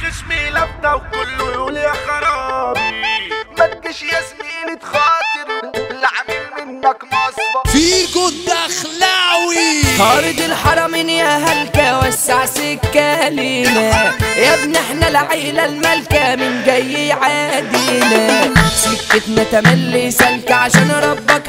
الخصم لفته وكله يقول يا خرابي ما تجيش يا زميلي تخاطر اللي عامل منك مصفى فيجو الدخلاوي خارج الحرمين يا هلكة وسع سكة لينا يا ابن احنا العيلة الملكة من جاي يعادينا سكتنا تملي سلكة عشان ربك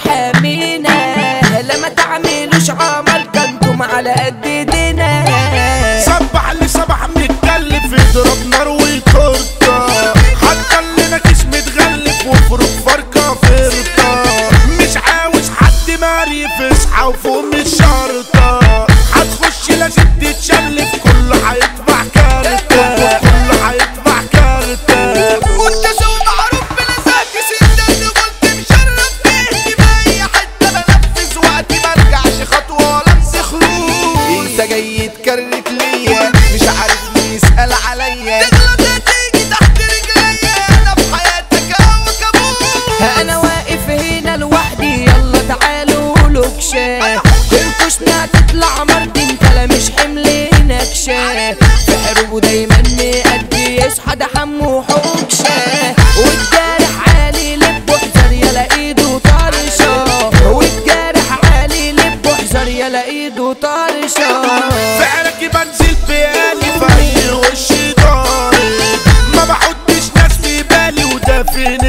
حامينا لا ما تعملوش عمل كنتم على قد ايدينا سبح اللي سبح متكلف يضرب نار ويطرطة حتى اللي ناكس متغلف وفرق فرقة فرطة مش عاوز حد معرف اصحى وفوق من الشرطة هتخش لازم تتشلف كله هيدفع كارتة كله هيدفع كارتة وانت سو معروف بلسانك انت اللي قلت مشرف بيتي باي حته بنفذ وقتي مرجعش خطوه ولا امسك خروج انت جاي تكرت ليا مش عارف مين يسال عليا تغلط هتيجي تحت رجليا انا في حياتك هوا كابوس انا واقف هنا لوحدي يلا تعالوا لوكشة الكشنا تطلع مرض انت لا مش حمل نكشة في حروبه دايما مأدي يصحى ده حمو حوكشة والجارح عالي لب احذر يلا ايده طرشة والجارح عالي لب احذر يلا ايده طرشة فعلك بنزل بيالي في اي وش ضارب ما بحطش ناس في بالي وده فين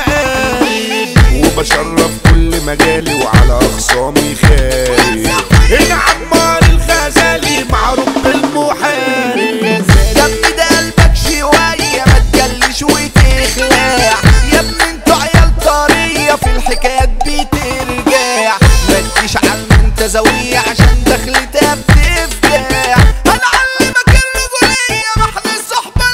العقارب وبشرف كل مجالي وعلى اخصامي خارج هنا عمار الغزالي معروف بالمحارب جنب ده قلبك شوية ما تجلش وتخلع يا ابني انتوا عيال طرية في الحكايات بترجع ما تجيش على المنتزوية عشان دخلتها بتفجع هنعلمك الرجولية محل الصحبة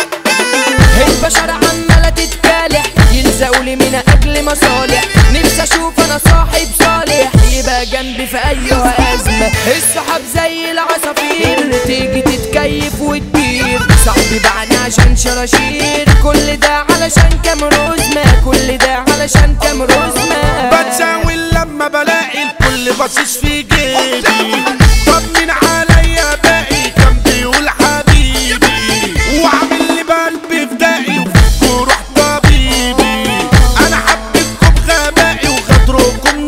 المجد البشر عمالة تتكالح يلزقوا لي من أجل مصالح نفسي أشوف أنا صاحب صالح يبقى جنبي في أي أزمة الصحاب زي العصافير تيجي تتكيف وتطير صاحبي باعني عشان شراشير كل ده علشان كام رزمة كل ده علشان كام رزمة بتساوي لما بلاقي الكل باصص في جيبي طمن عليا باقي كان بيقول حبيبي وعامل لي بقلبي فدائي وروح طبيبي انا حبيتكم غبائي وغدركم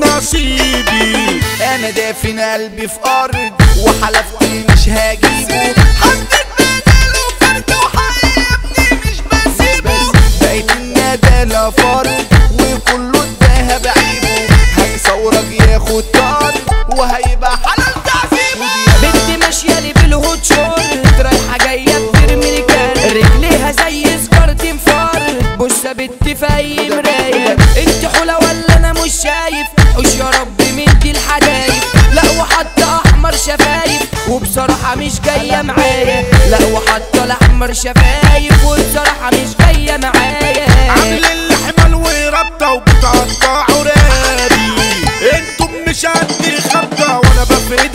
نصيبي انا دافن قلبي في ارض وحلفت مش هجيبه حطيت بداله فرد وحيبني مش بسيبه بقيت الندالة فرد وكله الذهب عيبه هيصورك ياخد طار وهيبقى حلال تعذيبه بنت ماشية لي بالهوت شورت رايحة جاية بترمي لي كارت رجليها زي سكرت انفارت بص يا بنت في أي مراية انت حولة ولا أنا مش شايف حوش يا رب من دي الحدايق لا وحط أحمر شفايف وبصراحة مش جاية معايا لا وحط الأحمر شفايف وبصراحة مش جاية معايا عامل اللي حمل ورابطة وبتقطعوا رابي انتم مش قد خبطة وانا بفرد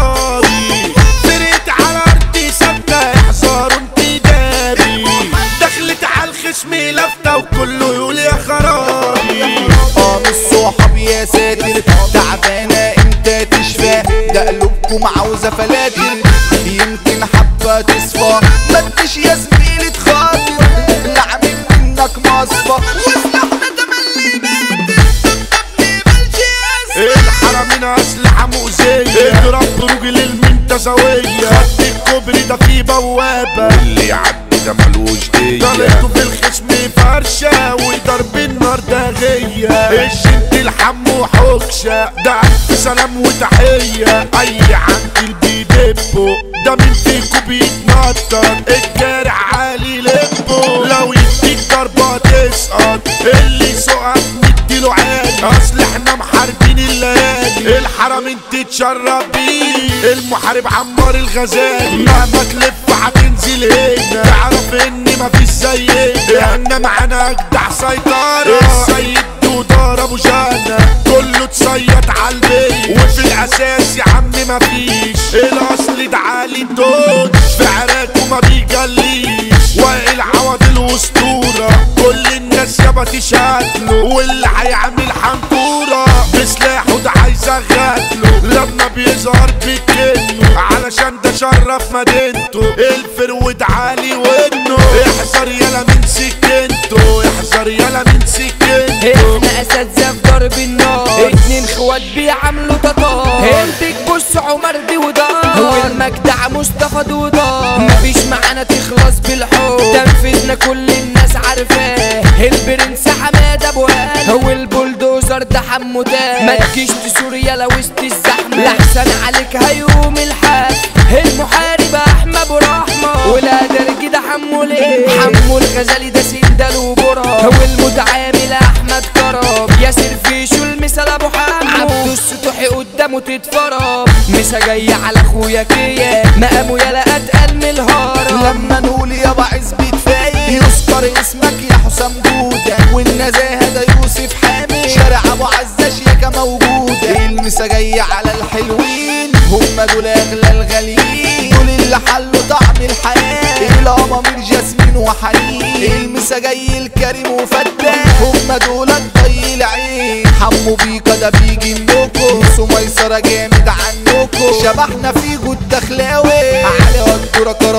احصاري فرقت على ارضي ثابتة احذروا انتدابي دخلت على الخصم لفتة وكله يقول يا خرابي اه مش صحاب يا ساتر تعبانة انت تشفى ده قلوبكم عاوزة فلاتر يمكن حبة تصفى ما تجيش يا زميلي تخاطر اللي عامل منك مصفى وسلاحنا تملي باتر تبني بلجي الحرمين اسلحة مؤذية اضرب رجل المنتزوية خد الكوبري ده فيه بوابة اللي يعدي ده ملوش دية طلعته في الخصم فرشة وضرب النار ده غية الشنت الحم وحكشة ده ألف سلام وتحية أي عندي بيدبه ده من فيكو بيتنطر الجارح عالي لبه لو يديك ضربة تسقط اللي سقط نديله عادي اصل احنا محاربين الليالي الحرم انت تشرب بيه المحارب عمار الغزالي مهما تلف هتنزل هنا تعرف ان مفيش زينا احنا معانا اجدع سيطرة السيد دودار ابو جانا كله تصيط عالبي وفي الاساس يا عم مفيش الاصل ده عالي الدود في عراك وما بيجليش وائل عوض الاسطورة كل الناس يابا تشهد له واللي هيعمل حنطورة بسلاحه ده هيزغد له لما بيظهر بكنه علشان ده مشرف مدينته الفرود عالي ودنه احذر يلا من سكنته احذر يلا من سكنته احنا اساتذه في ضرب النار اتنين خوات بيعملوا تطار البيك بص عمر دي ودار والمجدع مصطفى دودار مفيش معانا تخلص بالحب تنفيذنا كل الناس عارفاه البرنس حماد ابو هاني هو البلدوزر ده حمو تاني ما تجيش تسوريا لو وسط الزحمه لحسن عليك هيقوم الحال المحارب احمد ابو رحمه ولا درج ده حمو ليه حمو الغزالي ده سندال وبرا والمتعامل احمد كرم ياسر فيشو المثال ابو حمو عبدو السطوحي قدامه تتفرم مسا جاي على اخويا كيا مقامه يلا اتقل من الهرم لما نقول يابا عزبة فايق يذكر اسمك يا حسام جودة والنزاهة ده يوسف حامد شارع ابو عزة شياكة موجودة المسا جاية على الحلوين هم دول اغلى الغاليين دول اللي حلوا طعم الحياة الامامير جاسمين وحنين المسا جاي الكريم وفتاح هم دول الضي العين حمو بيكا ده بيجي منكم سميسرة جامد عنكم شبحنا في جود دخلاوي علي قدرة كرة